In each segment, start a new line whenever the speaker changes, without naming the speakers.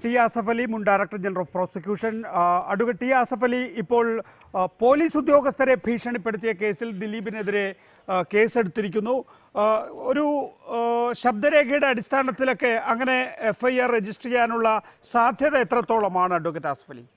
Advocate T Asaf Ali മുൻ director general of prosecution ആ, advocate T Asaf Ali ഇപ്പോൾ ആ, പോലീസ് ഉദ്യോഗസ്ഥരെ ഭീഷണിപ്പെടുത്തിയ കേസിൽ ദിലീപിനെതിരെ ആ, കേസെടുത്തിരിക്കുന്നു ആ, ഒരു ആ, ശബ്ദരേഖയുടെ അടിസ്ഥാനത്തിലൊക്കെ അങ്ങനെ എഫ് ഐ ആർ രജിസ്റ്റർ ചെയ്യാനുള്ള സാധ്യത എത്രത്തോളമാണ് advocate Asaf Ali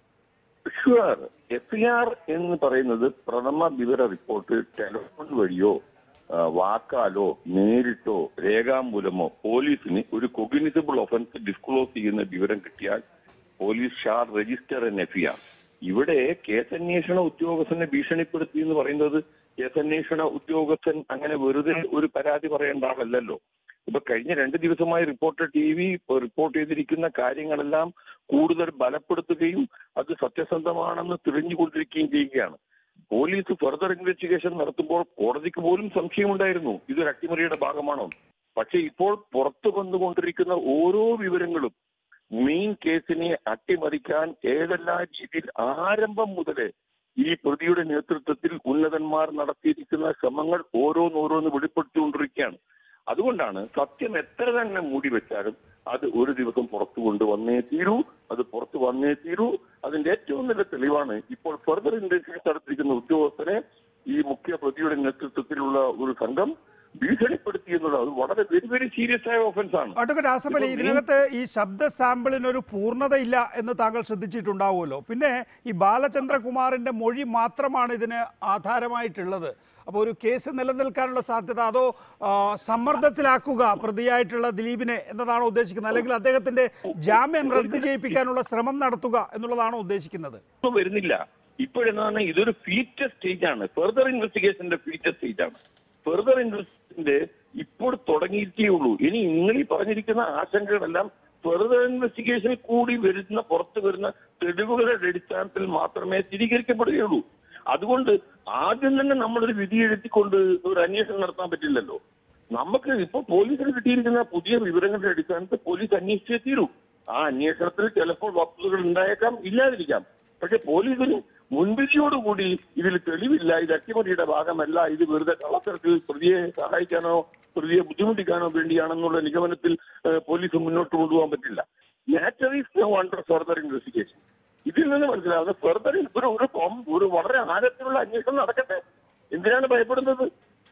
sure F I R എന്ന് പറയുന്നത് പ്രഥമ വിവര റിപ്പോർട്ട് ടെലിഫോൺ വഴിയോ ആ, വാക്കാലോ നേരിട്ടോ രേഖാമൂലമോ പോലീസിന് ഒരു കൊഗ്നിസിബിൾ ഒഫൻസ് ഡിസ്ക്ലോസ് ചെയ്യുന്ന വിവരം കിട്ടിയാൽ police shall register an F R ഇവിടെ കേസന്വേഷണ ഉദ്യോഗസ്ഥനെ ഭീഷണിപ്പെടുത്തി എന്ന് പറയുന്നത് കേസന്വേഷണ ഉദ്യോഗസ്ഥൻ അങ്ങനെ വെറുതെ ഒരു പരാതി പറയേണ്ട ആളല്ലല്ലോ ഇപ്പൊ കഴിഞ്ഞ രണ്ട് ദിവസമായി റിപ്പോർട്ടർ ടി വി റിപ്പോർട്ട് ചെയ്തിരിക്കുന്ന കാര്യങ്ങളെല്ലാം കൂടുതൽ ബലപ്പെടുത്തുകയും അത് സത്യസന്ധമാണെന്ന് തെളിഞ്ഞുകൊണ്ടിരിക്കുകയും ചെയ്യുകയാണ് പോലീസ് ഫർദർ ഇൻവെസ്റ്റിഗേഷൻ നടത്തുമ്പോൾ കോടതിക്ക് പോലും സംശയമുണ്ടായിരുന്നു ഇതൊരു അട്ടിമറിയുടെ ഭാഗമാണോ പക്ഷെ ഇപ്പോൾ പുറത്തു വന്നുകൊണ്ടിരിക്കുന്ന ഓരോ വിവരങ്ങളും മെയിൻ കേസിനെ അട്ടിമറിക്കാൻ ഏതെല്ലാം രീതിയിൽ ആരംഭം മുതലേ ഈ പ്രതിയുടെ നേതൃത്വത്തിൽ ഉന്നതന്മാർ നടത്തിയിരിക്കുന്ന ശ്രമങ്ങൾ ഓരോന്നോരോന്ന് വെളിപ്പെടുത്തിക്കൊണ്ടിരിക്കുകയാണ് അതുകൊണ്ടാണ് സത്യം എത്ര തന്നെ മൂടി വെച്ചാലും അത് ഒരു ദിവസം പുറത്തു കൊണ്ടുവന്നേ തീരൂ അത് പുറത്തു വന്നേ തീരൂ അതിന്റെ ഏറ്റവും നല്ല തെളിവാണ് ഇപ്പോൾ ഫർദർ ഇൻവെസ്റ്റിഗേഷൻ നടത്തിയിരിക്കുന്ന ഉദ്യോഗസ്ഥരെ ഈ മുഖ്യ പ്രതിയുടെ നേതൃത്വത്തിലുള്ള ഒരു സംഘം ഭീഷണിപ്പെടുത്തി എന്നുള്ളത് അത് വളരെ വെരി വെരി സീരിയസ് ആയ ഒഫൻസ് ആണ്
അഡ്വക്കേറ്റ് ആസഫ് അലി
ഇപ്പോൾ
ഇതിനകത്ത് ഈ ശബ്ദ സാമ്പിളിനൊരു പൂർണ്ണതയില്ല എന്ന് താങ്കൾ ശ്രദ്ധിച്ചിട്ടുണ്ടാവുമല്ലോ പിന്നെ ഈ ബാലചന്ദ്രകുമാറിന്റെ മൊഴി മാത്രമാണ് ഇതിന് ആധാരമായിട്ടുള്ളത് അപ്പോൾ ഒരു കേസ് നിലനിൽക്കാനുള്ള സാധ്യത അതോ ആ, സമ്മർദ്ദത്തിലാക്കുക പ്രതിയായിട്ടുള്ള ദിലീപിനെ എന്നതാണോ ഉദ്ദേശിക്കുന്നത് അല്ലെങ്കിൽ അദ്ദേഹത്തിന്റെ ജാമ്യം റദ്ദ് ചെയ്യിപ്പിക്കാനുള്ള ശ്രമം നടത്തുക എന്നുള്ളതാണോ ഉദ്ദേശിക്കുന്നത്
ഒന്നും വരുന്നില്ല ഇപ്പോഴെന്താണ് ഇതൊരു ഫീച്ചർ സ്റ്റേജ് ആണ് ഫെർദർ ഇൻവെസ്റ്റിഗേഷന്റെ ഫീച്ചർ സ്റ്റേജ് ആണ് ഫെർദർ ഇൻവെസ്റ്റിഗേഷന്റെ ഇപ്പോൾ തുടങ്ങിയിട്ടേ ഉള്ളൂ ഇനി നിങ്ങൾ ഈ പറഞ്ഞിരിക്കുന്ന ആശങ്കകളെല്ലാം ഫെർദർ ഇൻവെസ്റ്റിഗേഷനിൽ കൂടി വരുന്ന പുറത്തു വരുന്ന തെളിവുകളുടെ അടിസ്ഥാനത്തിൽ മാത്രമേ സ്ഥിരീകരിക്കപ്പെടുകയുള്ളൂ അതുകൊണ്ട് ആദ്യം തന്നെ നമ്മളൊരു വിധി എഴുതിക്കൊണ്ട് ഒരു അന്വേഷണം നടത്താൻ പറ്റില്ലല്ലോ നമുക്ക് ഇപ്പോൾ പോലീസിന് കിട്ടിയിരിക്കുന്ന പുതിയ വിവരങ്ങളുടെ അടിസ്ഥാനത്തിൽ പോലീസ് അന്വേഷിച്ചേ തീരൂ ആ അന്വേഷണത്തിൽ ചിലപ്പോൾ വസ്തുതകൾ ഉണ്ടായേക്കാം ഇല്ലാതിരിക്കാം പക്ഷെ പോലീസിന് മുൻവിധിയോടുകൂടി ഇതിൽ തെളിവില്ല ഇത് അട്ടിമറിയുടെ ഭാഗമല്ല ഇത് വെറുതെ കള്ളത്തരത്തിൽ പ്രതിയെ സഹായിക്കാനോ പ്രതിയെ ബുദ്ധിമുട്ടിക്കാനോ വേണ്ടിയാണെന്നുള്ള നിഗമനത്തിൽ ഏഹ്, പോലീസ് മുന്നോട്ട് കൊണ്ടുപോകാൻ പറ്റില്ല nature is no under further investigation ഇതിൽ നിന്ന് മനസ്സിലാവുന്നത് ഫർദർ ഒരു ഒരു കോം- ഒരു വളരെ ആഴത്തിലുള്ള അന്വേഷണം നടക്കട്ടെ എന്തിനാണ് ഭയപ്പെടുന്നത്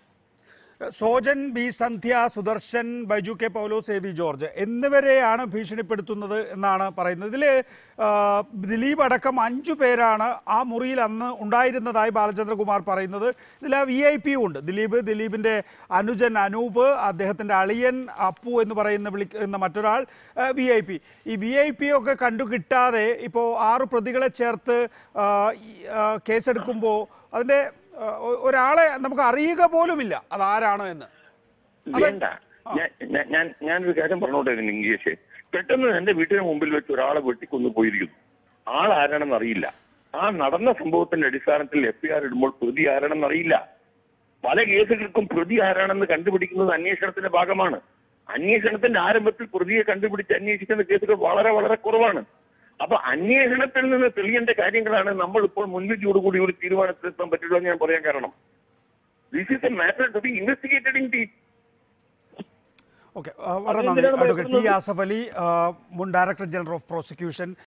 Sojan B Sandhya Sudarshan Baiju K Paulose A V George എന്നിവരെയാണ് ഭീഷണിപ്പെടുത്തുന്നത് എന്നാണ് പറയുന്നത് ഇതിൽ ദിലീപ് അടക്കം അഞ്ചു പേരാണ് ആ മുറിയിൽ അന്ന് ഉണ്ടായിരുന്നതായി ബാലചന്ദ്രകുമാർ പറയുന്നത് ഇതിൽ വി ഐ പി ഉണ്ട് ദിലീപ് ദിലീപിൻ്റെ അനുജൻ അനൂപ് അദ്ദേഹത്തിൻ്റെ അളിയൻ അപ്പു എന്ന് പറയുന്ന വിളിക്കുന്ന മറ്റൊരാൾ വി ഐ പി ഈ വി ഐ പി ഒക്കെ കണ്ടു കിട്ടാതെ ഇപ്പോൾ ആറ് പ്രതികളെ ചേർത്ത് ആ, ഈ, ആ, കേസെടുക്കുമ്പോൾ അതിൻ്റെ ആ, ഒ- ഒരാളെ നമുക്ക് അറിയുക പോലുമില്ല അതാരാണ് എന്ന്
വേണ്ട ഞാൻ- ഞാൻ- ഞാൻ ഞാനൊരു കാര്യം പറഞ്ഞോട്ടെ ഇംഗ്ലീഷ് പെട്ടെന്ന് എന്റെ വീട്ടിന് മുമ്പിൽ വെച്ച് ഒരാളെ വെട്ടിക്കൊന്നു പോയിരിക്കുന്നു ആൾ ആരാണെന്ന് അറിയില്ല ആ നടന്ന സംഭവത്തിന്റെ അടിസ്ഥാനത്തിൽ എഫ് ഐ ആർ ഇടുമ്പോൾ പ്രതി ആരാണെന്ന് അറിയില്ല പല കേസുകൾക്കും പ്രതി ആരാണെന്ന് കണ്ടുപിടിക്കുന്നത് അന്വേഷണത്തിന്റെ ഭാഗമാണ് അന്വേഷണത്തിന്റെ ആരംഭത്തിൽ പ്രതിയെ കണ്ടുപിടിച്ച് അന്വേഷിക്കുന്ന കേസുകൾ വളരെ വളരെ കുറവാണ് അപ്പൊ അന്വേഷണത്തിൽ നിന്ന് തെളിയേണ്ട കാര്യങ്ങളാണ് നമ്മൾ ഇപ്പോൾ മുൻവിധിയോടുകൂടി ഒരു തീരുമാനത്തിലെത്താൻ പറ്റുള്ളൂ എന്ന് ഞാൻ പറയാൻ കാരണം this is a matter to be investigated in deep
okay വളരെ നന്ദി
അതെന്തിനാണ്
അഡ്വക്കേറ്റ് ടി
ഭയപ്പെടുന്നത്?
ആസഫ് അലി ആ, മുൻ ഡയറക്ടർ ജനറൽ ഓഫ് പ്രോസിക്യൂഷൻ